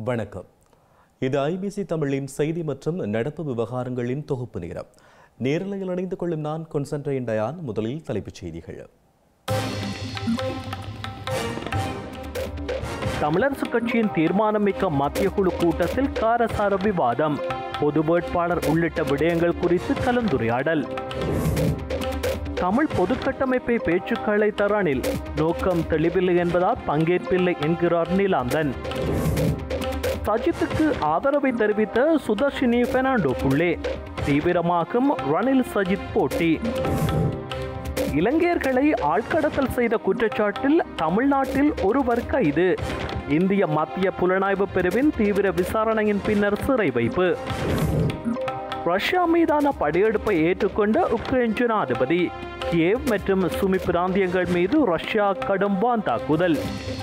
வணக்கம் இது ஐபிசி தமிழின் செய்தி மற்றும் நடப்பு விவகாரங்களின் தொகுப்பு நேரம் நேரலையில் இணைந்து கொள்ளும் நான் கொன்சன்ட்ரேன் டயான் முதலில் தலைப்புச் செய்திகள் தமிழரசு கட்சியின் தீர்மானமிக்க மத்திய குழு கூட்டத்தில் காரசார விவாதம் பொது வேட்பாளர் உள்ளிட்ட விடயங்கள் குறித்து கலந்துரையாடல் தமிழ் பொதுக்கட்டமைப்பை பேச்சுக்களை தரானில் நோக்கம் தெளிவில்லை என்பதால் பங்கேற்பில்லை என்கிறார் நீலாந்தன் சஜித்துக்கு ஆதரவை தெரிவித்த சுதர்ஷினி பெர்னாண்டோ புள்ளே தீவிரமாகும் ரணில் சஜித் போட்டி இலங்கையர்களை ஆழ்கடத்தல் செய்த குற்றச்சாட்டில் தமிழ்நாட்டில் ஒருவர் கைது இந்திய மத்திய புலனாய்வு பிரிவின் தீவிர விசாரணையின் பின்னர் சிறை வைப்பு ரஷ்யா மீதான படையெடுப்பை ஏற்றுக்கொண்ட உக்ரைன் ஜனாதிபதி கியேவ் மற்றும் சுமி பிராந்தியங்கள் மீது ரஷ்யா கடும் வான் தாக்குதல்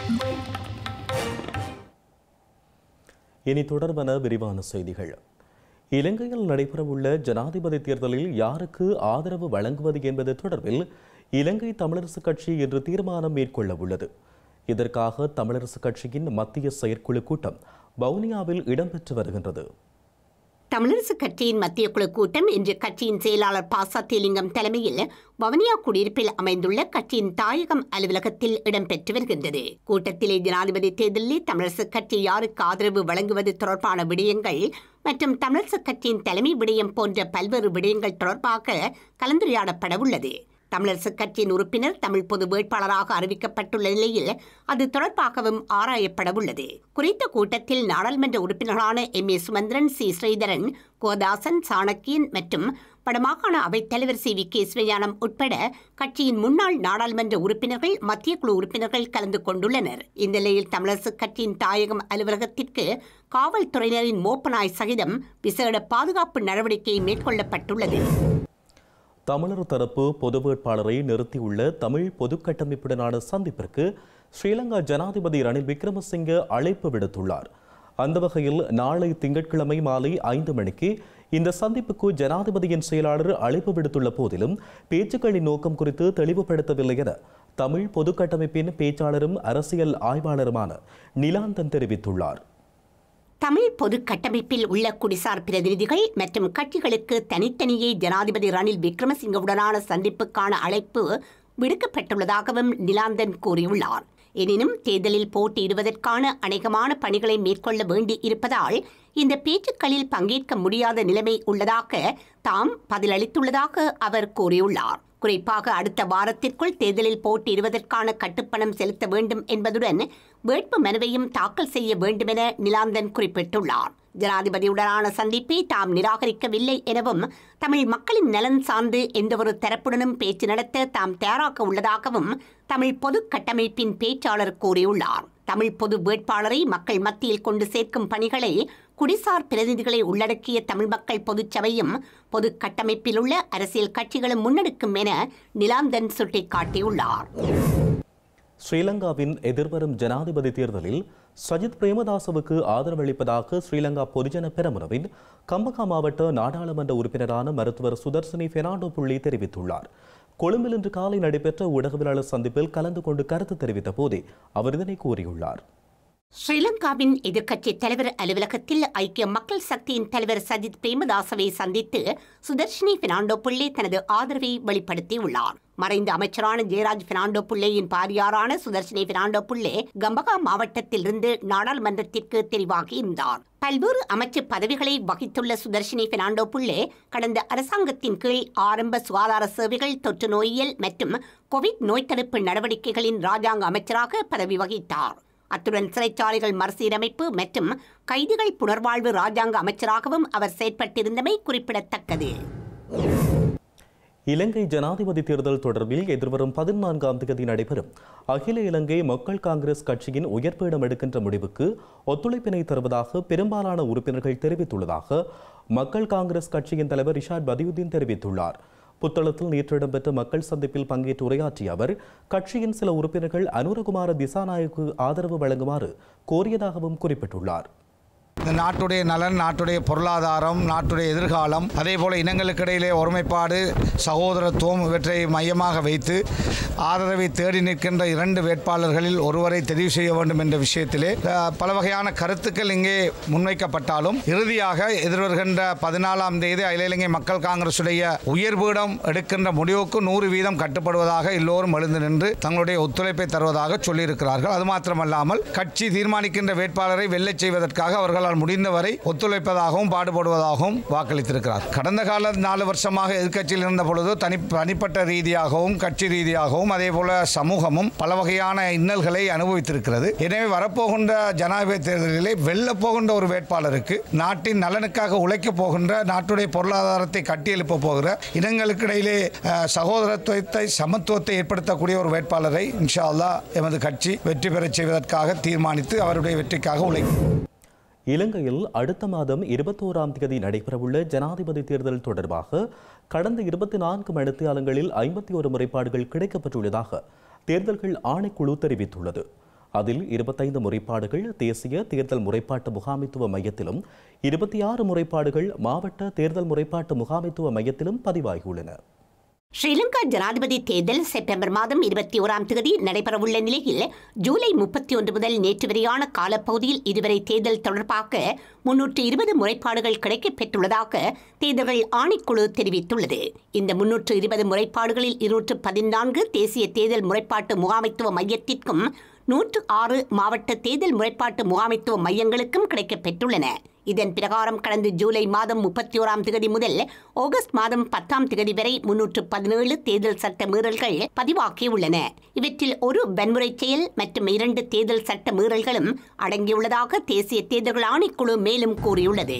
இனி தொடர்பான விரிவான செய்திகள் இலங்கையில் நடைபெறவுள்ள ஜனாதிபதி தேர்தலில் யாருக்கு ஆதரவு வழங்குவது என்பது தொடர்பில் இலங்கை தமிழரசு கட்சி இன்று தீர்மானம் மேற்கொள்ள உள்ளது இதற்காக தமிழரசு கட்சியின் மத்திய செயற்குழு கூட்டம் வவுனியாவில் இடம்பெற்று வருகின்றது தமிழரசு கட்சியின் மத்திய குழு கூட்டம் இன்று கட்சியின் செயலாளர் ப சத்தியலிங்கம் தலைமையில் வவுனியா குடியிருப்பில் அமைந்துள்ள கட்சியின் தாயகம் அலுவலகத்தில் இடம்பெற்று வருகின்றது கூட்டத்திலே ஜனாதிபதி தேர்தலில் தமிழரசு கட்சி யாருக்கு ஆதரவு வழங்குவது தொடர்பான விடயங்கள் மற்றும் தமிழரசு கட்சியின் தலைமை விடயம் போன்ற பல்வேறு விடயங்கள் தொடர்பாக கலந்துரையாடப்பட உள்ளது தமிழரசு கட்சியின் உறுப்பினர் தமிழ் பொது வேட்பாளராக அறிவிக்கப்பட்டுள்ள நிலையில் அது தொடர்பாகவும் ஆராயப்பட உள்ளது குறித்த கூட்டத்தில் நாடாளுமன்ற உறுப்பினர்களான M A Sumanthiran C Sritharan Kodhasan Shanakiyan மற்றும் வடமாகாண அவைத்தலைவர் சி வி கே சிவஞானம் உட்பட கட்சியின் முன்னாள் நாடாளுமன்ற உறுப்பினர்கள் மத்திய குழு உறுப்பினர்கள் கலந்து கொண்டுள்ளனர் இந்த நிலையில் தமிழரசு கட்சியின் தாயகம் அலுவலகத்திற்கு காவல்துறையினரின் மோப்பநாய் சகிதம் விசேட பாதுகாப்பு நடவடிக்கை மேற்கொள்ளப்பட்டுள்ளது தமிழர் தரப்பு பொது வேட்பாளரை நிறுத்தியுள்ள தமிழ் பொதுக்கட்டமைப்புடனான சந்திப்பிற்கு ஸ்ரீலங்கா ஜனாதிபதி ரணில் விக்ரமசிங்க அழைப்பு விடுத்துள்ளார் அந்த வகையில் நாளை திங்கட்கிழமை மாலை ஐந்து மணிக்கு இந்த சந்திப்புக்கு ஜனாதிபதியின் செயலாளர் அழைப்பு விடுத்துள்ள போதிலும் பேச்சுக்களின் நோக்கம் குறித்து தெளிவுபடுத்தவில்லை என தமிழ் பொதுக்கட்டமைப்பின் பேச்சாளரும் அரசியல் ஆய்வாளருமான நிலாந்தன் தெரிவித்துள்ளார் தமிழ் பொது கட்டமைப்பில் உள்ள குடிசார் பிரதிநிதிகள் மற்றும் கட்சிகளுக்கு தனித்தனியே ஜனாதிபதி ரணில் விக்ரமசிங்கவுடனான சந்திப்புக்கான அழைப்பு விடுக்கப்பட்டுள்ளதாகவும் நிலாந்தன் கூறியுள்ளார் எனினும் தேர்தலில் போட்டியிடுவதற்கான அநேகமான பணிகளை மேற்கொள்ள வேண்டி இருப்பதால் இந்த பேச்சுக்களில் பங்கேற்க முடியாத நிலைமை உள்ளதாக தாம் பதிலளித்துள்ளதாக அவர் கூறியுள்ளார் குறிப்பாக அடுத்த வாரத்திற்குள் தேர்தலில் போட்டியிடுவதற்கான கட்டுப்பணம் செலுத்த வேண்டும் என்பதுடன் வேட்பு மனுவையும் தாக்கல் செய்ய வேண்டுமென நிலாந்தன் குறிப்பிட்டுள்ளார் ஜனாதிபதியுடனான சந்திப்பை தாம் நிராகரிக்கவில்லை எனவும் தமிழ் மக்களின் நலன் சார்ந்து எந்தவொரு தரப்புடனும் பேச்சு நடத்த தாம் தயாராக உள்ளதாகவும் தமிழ் பொது கட்டமைப்பின் பேச்சாளர் கூறியுள்ளார் தமிழ் பொது வேட்பாளரை மக்கள் மத்தியில் கொண்டு சேர்க்கும் பணிகளை குடிசார் பிரதிநிதிகளை உள்ளடக்கிய தமிழ் மக்கள் பொதுச்சபையும் பொது கட்டமைப்பில் உள்ள அரசியல் கட்சிகளும் முன்னெடுக்கும் என நிலாந்தன் சுட்டிக்காட்டியுள்ளார் ஸ்ரீலங்காவின் எதிர்வரும் ஜனாதிபதி தேர்தலில் சஜித் பிரேமதாசவுக்கு ஆதரவளிப்பதாக ஸ்ரீலங்கா பொதுஜன பெரமுனவின் கம்பகா மாவட்ட நாடாளுமன்ற உறுப்பினரான மருத்துவர் சுதர்சனி பெர்னாண்டோ புள்ளி தெரிவித்துள்ளார் கொழும்பில் இன்று காலை நடைபெற்ற ஊடகவியலாளர் சந்திப்பில் கலந்து கொண்டு கருத்து தெரிவித்த போதே அவர் இதனை கூறியுள்ளார் ஸ்ரீலங்காவின் எதிர்க்கட்சி தலைவர் அலுவலகத்தில் ஐக்கிய மக்கள் சக்தியின் தலைவர் சஜித் பிரேமதாசவை சந்தித்து சுதர்ஷினி பெர்னாண்டோ புள்ளே தனது ஆதரவை வெளிப்படுத்தியுள்ளார் மறைந்த அமைச்சரான ஜெயராஜ் பெர்னாண்டோ புள்ளேயின் பாரியாரான சுதர்ஷினி பெர்னாண்டோ புள்ளே கம்பகா மாவட்டத்திலிருந்து நாடாளுமன்றத்திற்கு தெரிவாகி இருந்தார் பல்வேறு அமைச்சு பதவிகளை வகித்துள்ள சுதர்ஷினி பெர்னாண்டோ புள்ளே கடந்த அரசாங்கத்தின் கீழ் ஆரம்ப சுகாதார சேவைகள் தொற்று நோயியல் மற்றும் கோவிட் நோய் தடுப்பு நடவடிக்கைகளின் ராஜாங்க அமைச்சராக பதவி வகித்தார் அத்துடன் சிறைச்சாலைகள் மறுசீரமைப்பு மற்றும் கைதிகள் புனர்வாழ்வு ராஜாங்க அமைச்சராகவும் அவர் செயற்பட்டிருந்தமை குறிப்பிடத்தக்கது இலங்கை ஜனாதிபதி தேர்தல் தொடர்பில் எதிர்வரும் பதினான்காம் தேதி நடைபெறும் அகில இலங்கை மக்கள் காங்கிரஸ் கட்சியின் உயர்பீடம் எடுக்கின்ற முடிவுக்கு ஒத்துழைப்பினை தருவதாக பெரும்பாலான உறுப்பினர்கள் தெரிவித்துள்ளதாக மக்கள் காங்கிரஸ் கட்சியின் தலைவர் ரிஷாட் பதியுதீன் தெரிவித்துள்ளார் புத்தளத்தில் நேற்று இடம்பெற்ற மக்கள் சந்திப்பில் பங்கேற்று உரையாற்றிய அவர் கட்சியின் சில உறுப்பினர்கள் அனுரகுமார திசாநாயக்கு ஆதரவு வழங்குமாறு கோரியதாகவும் குறிப்பிட்டுள்ளார் இந்த நாட்டுடைய நலன் நாட்டுடைய பொருளாதாரம் நாட்டுடைய எதிர்காலம் அதே போல இனங்களுக்கு இடையிலே ஒருமைப்பாடு சகோதரத்துவம் இவற்றை மையமாக வைத்து ஆதரவை தேடி நிற்கின்ற இரண்டு வேட்பாளர்களில் ஒருவரை தெரிவு செய்ய வேண்டும் என்ற விஷயத்திலே அஹ், பல வகையான கருத்துக்கள் இங்கே முன்வைக்கப்பட்டாலும் இறுதியாக எதிர்வருகின்ற பதினாலாம் தேதி அகில இலங்கை மக்கள் காங்கிரசுடைய உயர்பீடம் எடுக்கின்ற முடிவுக்கு நூறு வீதம் கட்டுப்படுவதாக எல்லோரும் எழுந்து நின்று தங்களுடைய ஒத்துழைப்பை தருவதாக சொல்லியிருக்கிறார்கள் அது மாத்திரமல்லாமல் கட்சி தீர்மானிக்கின்ற வேட்பாளரை வெல்லச் செய்வதற்காக அவர்களால் முடிந்தவரை ஒத்துழைப்பதாகவும் பாடுபடுவதாகவும் வாக்களித்திருக்கிறார் கடந்த கால நாலு வருஷமாக எதிர்க்கட்சியில் இருந்த பொழுது தனி தனிப்பட்ட ரீதியாகவும் கட்சி ரீதியாகவும் அதே போல சமூகமும் பல வகையான இன்னல்களை அனுபவித்திருக்கிறது எனவே வரப்போகின்ற ஜனாதிபதி தேர்தலிலே வெல்லப் போகின்ற ஒரு வேட்பாளருக்கு நாட்டின் நலனுக்காக உழைக்கப் போகின்ற நாட்டுடைய பொருளாதாரத்தை கட்டியெழுப்ப போகிற இனங்களுக்கு இடையிலே அஹ், சகோதரத்துவத்தை சமத்துவத்தை ஏற்படுத்தக்கூடிய ஒரு வேட்பாளரை இன்ஷா அல்லாஹ் எமது கட்சி வெற்றி பெறச் செய்வதற்காக தீர்மானித்து அவருடைய வெற்றிக்காக உழைக்கும் இலங்கையில் அடுத்த மாதம் இருபத்தோராம் தேதி நடைபெறவுள்ள ஜனாதிபதி தேர்தல் தொடர்பாக கடந்த இருபத்தி நான்கு மணித்தியாலங்களில் ஐம்பத்தி ஒரு முறைப்பாடுகள் கிடைக்கப்பட்டுள்ளதாக தேர்தல்கள் ஆணைக்குழு தெரிவித்துள்ளது அதில் இருபத்தைந்து முறைப்பாடுகள் தேசிய தேர்தல் முறைப்பாட்டு முகாமைத்துவ மையத்திலும் இருபத்தி ஆறு முறைப்பாடுகள் மாவட்ட தேர்தல் முறைப்பாட்டு முகாமைத்துவ மையத்திலும் பதிவாகியுள்ளன ஸ்ரீலங்கா ஜனாதிபதி தேர்தல் செப்டம்பர் மாதம் இருபத்தி ஓராம் தேதி நடைபெறவுள்ள நிலையில் ஜூலை முப்பத்தி ஒன்று முதல் நேற்று வரையான காலப்பகுதியில் இதுவரை தேர்தல் தொடர்பாக முன்னூற்று இருபது முறைப்பாடுகள் கிடைக்கப்பெற்றுள்ளதாக தேர்தல்கள் ஆணைக்குழு தெரிவித்துள்ளது இந்த முன்னூற்று இருபது முறைப்பாடுகளில் இருநூற்று பதினான்கு தேசிய தேர்தல் முறைப்பாட்டு முகாமைத்துவ மையத்திற்கும் நூற்று ஆறு மாவட்ட தேர்தல் முறைப்பாட்டு முகாமைத்துவ மையங்களுக்கும் கிடைக்கப்பெற்றுள்ளன இதன் பிரகாரம் கடந்த ஜூலை மாதம் முப்பத்தி ஓராம் தேதி முதல் ஆகஸ்ட் மாதம் பத்தாம் தேதி வரை முன்னூற்று பதினேழு தேர்தல் சட்ட மீறல்கள் பதிவாகியுள்ளன இவற்றில் ஒரு வன்முறை செயல் மற்றும் இரண்டு தேர்தல் சட்ட மீறல்களும் அடங்கியுள்ளதாக தேசிய தேர்தல்கள் ஆணைக்குழு மேலும் கூறியுள்ளது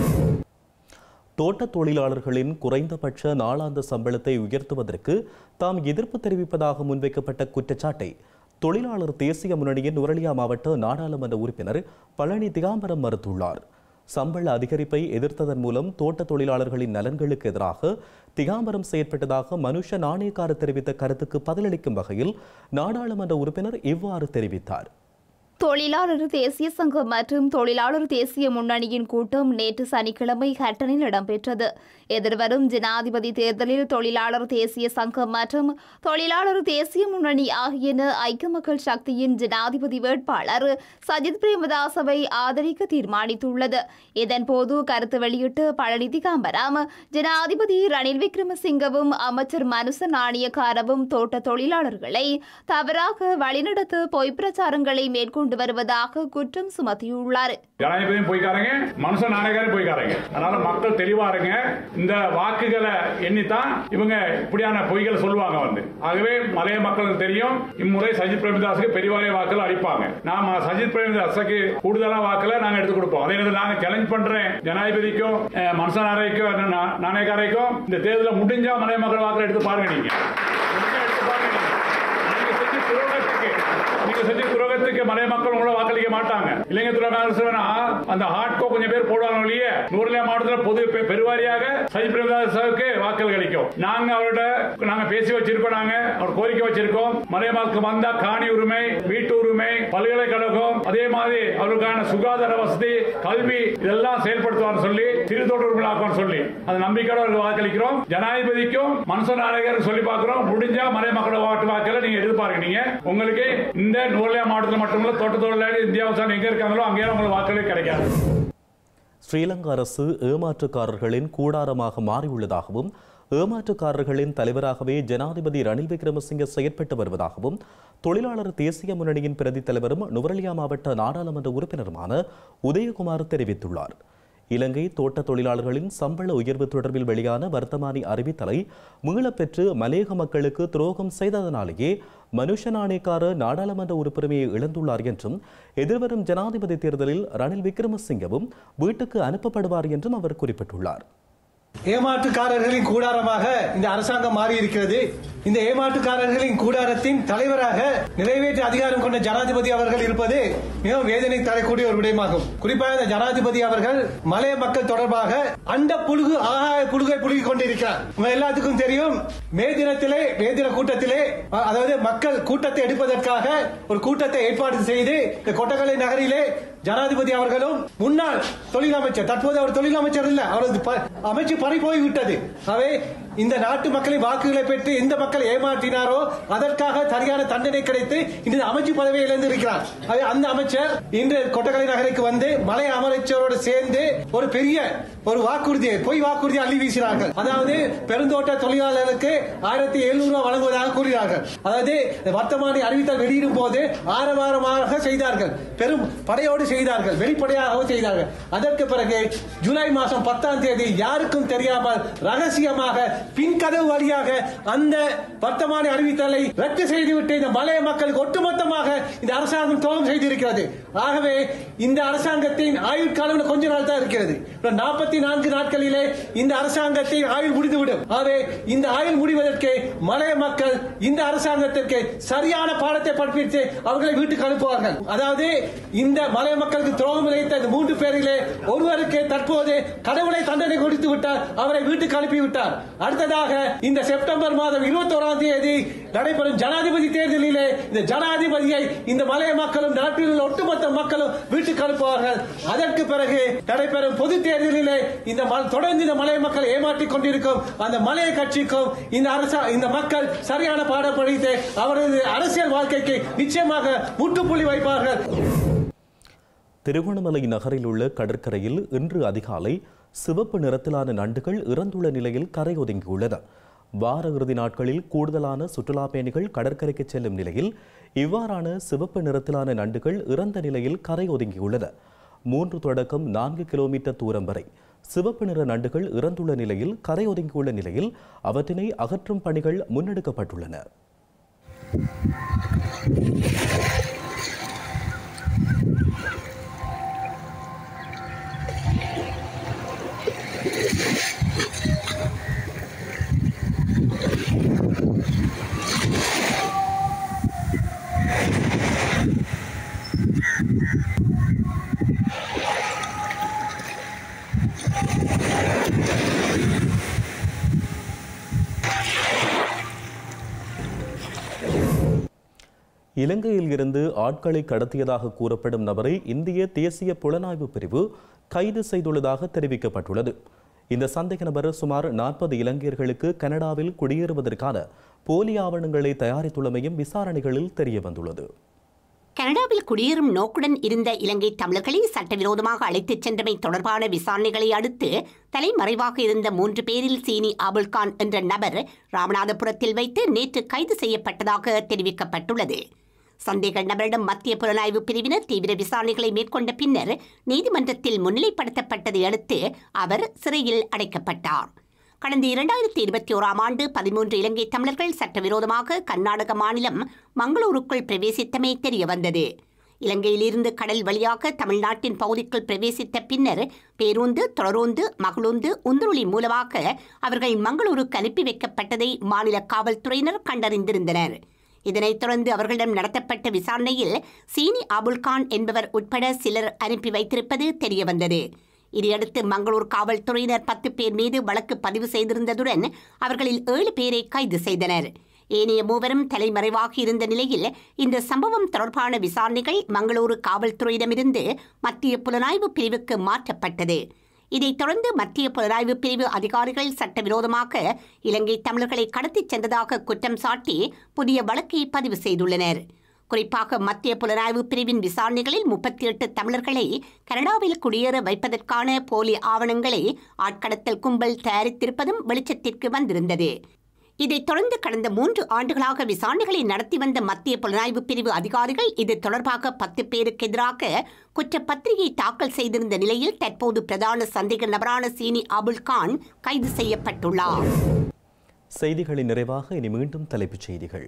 தோட்டத் தொழிலாளர்களின் குறைந்தபட்ச நாளாந்த சம்பளத்தை உயர்த்துவதற்கு தாம் எதிர்ப்பு தெரிவிப்பதாக முன்வைக்கப்பட்ட குற்றச்சாட்டை தொழிலாளர் தேசிய முன்னணியின் நுரலியா மாவட்ட நாடாளுமன்ற உறுப்பினர் பழனி திகாம்பரம் மறுத்துள்ளார் சம்பள அதிகரிப்பை எதிர்த்ததன் மூலம் தோட்ட தொழிலாளர்களின் நலன்களுக்கு எதிராக திகாம்பரம் செயற்பட்டதாக மனுஷ நாணயக்கார தெரிவித்த கருத்துக்கு பதிலளிக்கும் வகையில் நாடாளுமன்ற உறுப்பினர் இவ்வாறு தெரிவித்தார் தொழிலாளர் தேசிய சங்கம் மற்றும் தொழிலாளர் தேசிய முன்னணியின் கூட்டம் நேற்று சனிக்கிழமை ஹட்டனில் இடம்பெற்றது எதிர்வரும் ஜனாதிபதி தேர்தலில் தொழிலாளர் தேசிய சங்கம் மற்றும் தொழிலாளர் தேசிய முன்னணி ஆகியன ஐக்கிய மக்கள் சக்தியின் ஜனாதிபதி வேட்பாளர் சஜித் பிரேமதாசவை ஆதரிக்க தீர்மானித்துள்ளது இதன்போது கருத்து வெளியிட்டு பழனி திகாம்பரம் ஜனாதிபதி ரணில் விக்ரமசிங்கவும் அமைச்சர் மனுச நாணயக்காரவும் தோட்ட தொழிலாளர்களை தவறாக வழிநடத்த பொய் பிரச்சாரங்களை மேற்கொண்டு வருவதாக குற்றம் சுமத்தியுள்ளார் ஜனாதிபதியும் போய்க்காரங்க மனுஷ நாயகரும் போய்க்காரங்க அதனால மக்கள் தெளிவா இருங்க இந்த வாக்குகளை எண்ணித்தான் இவங்க இப்படியான பொய்களை சொல்லுவாங்க வந்து ஆகவே மலைய மக்களுக்கு தெரியும் இம்முறை சஜித் பிரேமதாஸுக்கு பெரியவாரிய வாக்குகள் அளிப்பாங்க நாம சஜித் பிரேமதாஸுக்கு கூடுதலான வாக்குல நாங்க எடுத்து கொடுப்போம் அதே நேரத்தில் நாங்க சேலஞ்ச் பண்றேன் ஜனாதிபதிக்கும் அஹ், மனுஷ நாயகம் நாணயக்காரைக்கும் இந்த தேர்தலில் முடிஞ்சா மலைய மக்கள் வாக்குல எடுத்து பாருங்க நீங்க முடிஞ்சா எடுத்து பாருங்க நீங்க. நீங்க செஞ்ச துரோகத்துக்கு நீங்க செஞ்ச துரோகத்துக்கு மலைய மக்கள் உங்களை வாக்களிக்க மாட்டாங்க இளைஞர் துறை அந்த ஹாட்கோ கொஞ்சம் பேர் போடுவாங்க ஒழிய நூறுல மாவட்டத்தில் பொது பெ- பெருவாரியாக சஜித் பிரேமதாசாவுக்கு வாக்கள் கிடைக்கும் நாங்க அவரோட நாங்க பேசி வச்சிருக்கோம் நாங்க அவர் கோரிக்கை வச்சிருக்கோம் மலைய மக்களுக்கு வந்தா காணி உரிமை வீட்டு உரிமை பல்கலைக்கழகம் அதே மாதிரி அவருக்கான சுகாதார வசதி கல்வி இதெல்லாம் செயல்படுத்துவார் சொல்லி திருத்தோட்ட உரிமையாக்குவார் சொல்லி அந்த நம்பிக்கையோட அவருக்கு வாக்களிக்கிறோம் ஜனாதிபதிக்கும் மனுஷ நாயகர் சொல்லி பார்க்கிறோம் முடிஞ்சா மலை மக்களோட வாட்டு வாக்களை நீங்க எதிர்பார்க்க நீங்க உங்களுக்கு இந்த நூறுலையா மாவட்டத்தில் மட்டுமல்ல தோட்ட தொழிலாளி இந்தியாவில் எங்க இருக்காங்களோ அங்கேயே உங்களுக்கு வாக்களே கிடைக்காது ஸ்ரீலங்கா அரசு ஏமாற்றுக்காரர்களின் கூடாரமாக மாறியுள்ளதாகவும் ஏமாற்றுக்காரர்களின் தலைவராகவே ஜனாதிபதி ரணில் விக்ரமசிங்க செயற்பட்டு வருவதாகவும் தொழிலாளர் தேசிய முன்னணியின் பிரதி தலைவரும் நுவரலியா மாவட்ட நாடாளுமன்ற உறுப்பினருமான உதயகுமார் தெரிவித்துள்ளார் இலங்கை தோட்ட தொழிலாளர்களின் சம்பள உயர்வு தொடர்பில் வெளியான வர்த்தமானி அறிவித்தலை மீளப்பெற்று மலேக மக்களுக்கு துரோகம் செய்ததனாலேயே மனுஷ நாணயக்கார நாடாளுமன்ற உறுப்பினரையை இழந்துள்ளார் என்றும் எதிர்வரும் ஜனாதிபதி தேர்தலில் ரணில் விக்ரமசிங்கவும் வீட்டுக்கு அனுப்பப்படுவார் என்றும் அவர் குறிப்பிட்டுள்ளார் ஏமாற்றுக்காரர்களின் கூடாரமாக இந்த அரசாங்கம் மாறி இருக்கிறது இந்த ஏமாற்றுக்காரர்களின் கூடாரத்தின் தலைவராக நிறைவேற்று அதிகாரம் கொண்ட ஜனாதிபதி அவர்கள் இருப்பது மிகவும் வேதனை தரக்கூடிய ஒரு விடயமாகும் குறிப்பாக இந்த ஜனாதிபதி அவர்கள் மலைய மக்கள் தொடர்பாக அண்ட புழுகு ஆகாய புழுகை புழுகி கொண்டிருக்கிறார் உங்க எல்லாத்துக்கும் தெரியும் மே தினத்திலே மே தின கூட்டத்திலே அ- அதாவது மக்கள் கூட்டத்தை எடுப்பதற்காக ஒரு கூட்டத்தை ஏற்பாடு செய்து இந்த கொட்டகலை நகரிலே ஜனாதிபதி அவர்களும் முன்னாள் தொழிலமைச்சர் தற்போது அவர் தொழிலமைச்சர் இல்ல அவரது ப- அமைச்சு பறி போய்விட்டது அவை இந்த நாட்டு மக்களின் வாக்குகளை பெற்று எந்த மக்களை ஏமாற்றினாரோ அதற்காக சரியான தண்டனை கிடைத்து இன்று அமைச்சு பதவியை இழந்திருக்கிறார் அவை அந்த அமைச்சர் இன்று கொட்டக்கலை நகருக்கு வந்து மலை அமைச்சரோடு சேர்ந்து ஒரு பெரிய ஒரு வாக்குறுதியை பொய் வாக்குறுதியை அள்ளி வீசினார்கள் அதாவது பெருந்தோட்ட தொழிலாளர்களுக்கு ஆயிரத்தி எழுநூறு ரூபாய் வழங்குவதாக கூறினார்கள் அதாவது இந்த வர்த்தமானி அறிவித்தல் வெளியிடும் போது ஆரவாரமாக செய்தார்கள் பெரும் படையோடு செய்தார்கள் வெளிப்படையாகவும் செய்தார்கள் அதற்கு பிறகு ஜூலை மாதம் பத்தாம் தேதி யாருக்கும் தெரியாமல் ரகசியமாக பின்கதவு வழியாக அந்த வர்த்தமானி அறிவித்தலை ரத்து செய்துவிட்டு இந்த மலைய மக்களுக்கு ஒட்டுமொத்தமாக இந்த அரசாங்கம் துரோகம் செய்திருக்கிறது ஆகவே இந்த அரசாங்கத்தின் ஆயுள் காலம் கொஞ்ச நாள் தான் இருக்கிறது நாற்பத்தி நான்கு நாட்களிலே இந்த அரசாங்கத்தின் ஆயுள் முடிந்துவிடும் ஆகவே இந்த ஆயுள் முடிவதற்கு மலைய மக்கள் இந்த அரசாங்கத்திற்கு சரியான பாடத்தை படிப்பித்து அவர்களை வீட்டுக்கு அனுப்புவார்கள் அதாவது இந்த மலைய மக்களுக்கு துரோகம் இழைத்த இந்த மூன்று பேரிலே ஒருவருக்கு தற்போது கடவுளை தண்டனை கொடுத்து விட்டார் அவரை வீட்டுக்கு அனுப்பிவிட்டார் அடுத்ததாக இந்த செப்டம்பர் மாதம் இருபத்தி ஓராம் தேதி நடைபெறும் ஜனாதிபதி தேர்தலிலே இந்த ஜனாதிபதியை இந்த மலைய மக்களும் நாட்டில் உள்ள ஒட்டுமொத்த மக்களும் வீட்டுக்கு அனுப்புவார்கள் அதற்கு பிறகு நடைபெறும் பொது தேர்தலிலே இந்த ம- தொடர்ந்து இந்த மலைய மக்கள் ஏமாற்றிக் கொண்டிருக்கும் அந்த மலைய கட்சிக்கும் இந்த அரசா இந்த மக்கள் சரியான பாடம் படித்து அவரது அரசியல் வாழ்க்கைக்கு நிச்சயமாக முற்றுப்புள்ளி வைப்பார்கள் திருகோணமலை நகரில் உள்ள கடற்கரையில் இன்று அதிகாலை சிவப்பு நிறத்திலான நண்டுகள் இறந்துள்ள நிலையில் கரை ஒதுங்கியுள்ளது வார இறுதி நாட்களில் கூடுதலான சுற்றுலா பயணிகள் கடற்கரைக்கு செல்லும் நிலையில் இவ்வாறான சிவப்பு நிறத்திலான நண்டுகள் இறந்த நிலையில் கரை ஒதுங்கியுள்ளது மூன்று தொடக்கம் நான்கு கிலோமீட்டர் தூரம் வரை சிவப்பு நிற நண்டுகள் இறந்துள்ள நிலையில் கரை ஒதுங்கியுள்ள நிலையில் அவற்றினை அகற்றும் பணிகள் முன்னெடுக்கப்பட்டுள்ளன இலங்கையில் இருந்து ஆட்களை கடத்தியதாக கூறப்படும் நபரை இந்திய தேசிய புலனாய்வு பிரிவு கைது செய்துள்ளதாக தெரிவிக்கப்பட்டுள்ளது இந்த சந்தேக நபர் சுமார் நாற்பது இலங்கையர்களுக்கு கனடாவில் குடியேறுவதற்கான போலி ஆவணங்களை தயாரித்துள்ளமையும் விசாரணைகளில் தெரிய வந்துள்ளது கனடாவில் குடியேறும் நோக்குடன் இருந்த இலங்கை தமிழர்களை சட்டவிரோதமாக அழைத்துச் சென்றமை தொடர்பான விசாரணைகளை அடுத்து தலைமறைவாக இருந்த மூன்று பேரில் சீனி ஆபுல்கான் என்ற நபர் ராமநாதபுரத்தில் வைத்து நேற்று கைது செய்யப்பட்டதாக தெரிவிக்கப்பட்டுள்ளது சந்தேக நபரிடம் மத்திய புலனாய்வு பிரிவினர் தீவிர விசாரணைகளை மேற்கொண்ட பின்னர் நீதிமன்றத்தில் முன்னிலைப்படுத்தப்பட்டதை அடுத்து அவர் சிறையில் அடைக்கப்பட்டார் கடந்த இரண்டாயிரத்தி இருபத்தி ஓராம் ஆண்டு பதிமூன்று இலங்கை தமிழர்கள் சட்டவிரோதமாக கர்நாடக மாநிலம் மங்களூருக்குள் பிரவேசித்தமை தெரிய வந்தது இலங்கையிலிருந்து கடல் வழியாக தமிழ்நாட்டின் பகுதிக்குள் பிரவேசித்த பின்னர் பேருந்து தொடருந்து மகளூந்து உந்துருளி மூலமாக அவர்கள் மங்களூருக்கு அனுப்பி வைக்கப்பட்டதை மாநில காவல்துறையினர் கண்டறிந்திருந்தனர் இதனைத் தொடர்ந்து அவர்களிடம் நடத்தப்பட்ட விசாரணையில் சீனி அபுல்கான் என்பவர் உட்பட சிலர் அனுப்பி வைத்திருப்பது தெரியவந்தது இதையடுத்து மங்களூர் காவல்துறையினர் பத்து பேர் மீது வழக்கு பதிவு செய்திருந்ததுடன் அவர்களில் ஏழு பேரை கைது செய்தனர் ஏனைய மூவரும் தலைமறைவாக இருந்த நிலையில் இந்த சம்பவம் தொடர்பான விசாரணைகள் மங்களூரு காவல்துறையிடமிருந்து மத்திய புலனாய்வு பிரிவுக்கு மாற்றப்பட்டது இதைத் தொடர்ந்து மத்திய புலனாய்வு பிரிவு அதிகாரிகள் சட்டவிரோதமாக இலங்கை தமிழர்களை கடத்திச் சென்றதாக குற்றம் சாட்டி புதிய வழக்கை பதிவு செய்துள்ளனர் குறிப்பாக மத்திய புலனாய்வு பிரிவின் விசாரணைகளில் முப்பத்தி எட்டு தமிழர்களை கனடாவில் குடியேற வைப்பதற்கான போலி ஆவணங்களை ஆட்கடத்தல் கும்பல் தயாரித்திருப்பதும் வெளிச்சத்திற்கு வந்திருந்தது இதைத் தொடர்ந்து கடந்த மூன்று ஆண்டுகளாக விசாரணைகளை நடத்தி வந்த மத்திய புலனாய்வு பிரிவு அதிகாரிகள் இது தொடர்பாக பத்து பேருக்கு எதிராக குற்றப்பத்திரிகை தாக்கல் செய்திருந்த நிலையில் தற்போது பிரதான சந்தேக நபரான சீனி அபுல்கான் கைது செய்யப்பட்டுள்ளார் செய்திகளின் நிறைவாக இனி மீண்டும் தலைப்புச் செய்திகள்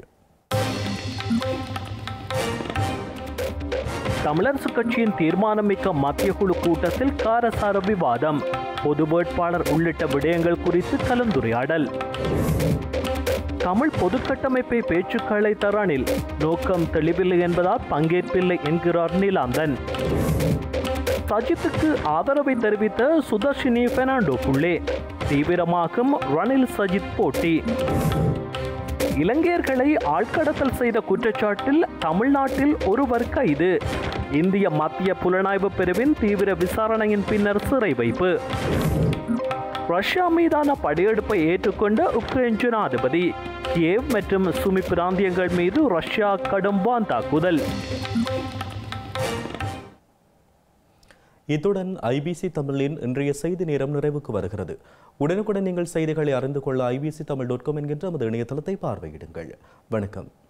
தமிழரசு கட்சியின் தீர்மானமிக்க மத்திய குழு கூட்டத்தில் காரசார விவாதம் பொது வேட்பாளர் உள்ளிட்ட விடயங்கள் குறித்து கலந்துரையாடல் தமிழ் பொதுக்கட்டமைப்பை பேச்சுக்களை தரானில் நோக்கம் தெளிவில்லை என்பதால் பங்கேற்பில்லை என்கிறார் நீலாந்தன் சஜித்துக்கு ஆதரவை தெரிவித்த சுதர்ஷினி பெர்னாண்டோ புள்ளே தீவிரமாகும் ரணில் சஜித் போட்டி இலங்கையர்களை ஆழ்கடத்தல் செய்த குற்றச்சாட்டில் தமிழ்நாட்டில் ஒருவர் கைது இந்திய மத்திய புலனாய்வு பிரிவின் தீவிர விசாரணையின் பின்னர் சிறை வைப்பு ரஷ்யா மீதான படையெடுப்பை ஏற்றுக்கொண்ட உக்ரைன் ஜனாதிபதி கியேவ் மற்றும் சுமி பிராந்தியங்கள் மீது ரஷ்யா கடும் வான் தாக்குதல் இத்துடன் ஐபிசி தமிழின் இன்றைய செய்தி நேரம் நிறைவுக்கு வருகிறது உடனுக்குடன் நீங்கள் செய்திகளை அறிந்து கொள்ள ஐபிசி தமிழ் டாட் காம் என்கின்ற நமது இணையதளத்தை பார்வையிடுங்கள் வணக்கம்